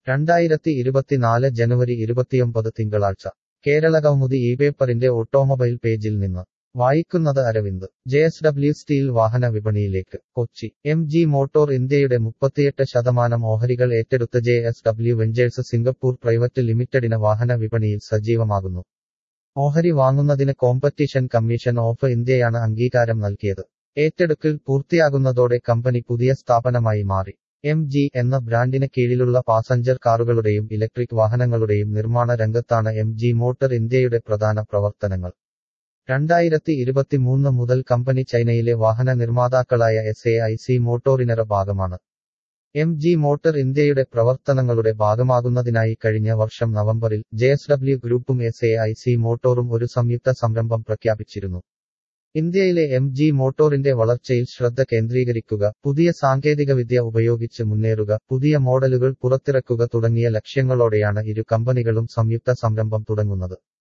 രണ്ടായിരത്തി ഇരുപത്തിനാല് ജനുവരി ഇരുപത്തിയൊമ്പത് തിങ്കളാഴ്ച കേരളകൗമുദി ഈ പേപ്പറിന്റെ ഓട്ടോമൊബൈൽ പേജിൽ നിന്ന് വായിക്കുന്നത് Aravind J S W steel വാഹന വിപണിയിലേക്ക് കൊച്ചി എം ജി മോട്ടോർ ഇന്ത്യയുടെ മുപ്പത്തിയെട്ട് ശതമാനം ഓഹരികൾ ഏറ്റെടുത്ത J S W ventures Singapore private ലിമിറ്റഡിന് വാഹന വിപണിയിൽ സജീവമാകുന്നു ഓഹരി വാങ്ങുന്നതിന് കോമ്പറ്റീഷൻ കമ്മീഷൻ ഓഫ് ഇന്ത്യയാണ് അംഗീകാരം നൽകിയത് ഏറ്റെടുക്കൽ പൂർത്തിയാകുന്നതോടെ കമ്പനി പുതിയ സ്ഥാപനമായി മാറി എം ജി എന്ന ബ്രാൻഡിന് കീഴിലുള്ള പാസഞ്ചർ കാറുകളുടെയും ഇലക്ട്രിക് വാഹനങ്ങളുടെയും നിർമ്മാണ രംഗത്താണ് എം ജി മോട്ടോർ ഇന്ത്യയുടെ പ്രധാന പ്രവർത്തനങ്ങൾ രണ്ടായിരത്തി ഇരുപത്തിമൂന്ന് മുതൽ കമ്പനി ചൈനയിലെ വാഹന നിർമ്മാതാക്കളായ എസ് എ ഐ സി മോട്ടോറിനറ ഭാഗമാണ് എം ജി മോട്ടോർ ഇന്ത്യയുടെ പ്രവർത്തനങ്ങളുടെ ഭാഗമാകുന്നതിനായി കഴിഞ്ഞ വർഷം നവംബറിൽ ജെ എസ് ഡബ്ല്യു ഗ്രൂപ്പും എസ് എ ഐ സി മോട്ടോറും ഒരു സംയുക്ത സംരംഭം പ്രഖ്യാപിച്ചിരുന്നു ഇന്ത്യയിലെ എം ജി മോട്ടോറിന്റെ വളർച്ചയിൽ ശ്രദ്ധ കേന്ദ്രീകരിക്കുക പുതിയ സാങ്കേതികവിദ്യ ഉപയോഗിച്ച് മുന്നേറുക പുതിയ മോഡലുകൾ പുറത്തിറക്കുക തുടങ്ങിയ ലക്ഷ്യങ്ങളോടെയാണ് ഇരു കമ്പനികളും സംയുക്ത സംരംഭം തുടങ്ങുന്നത്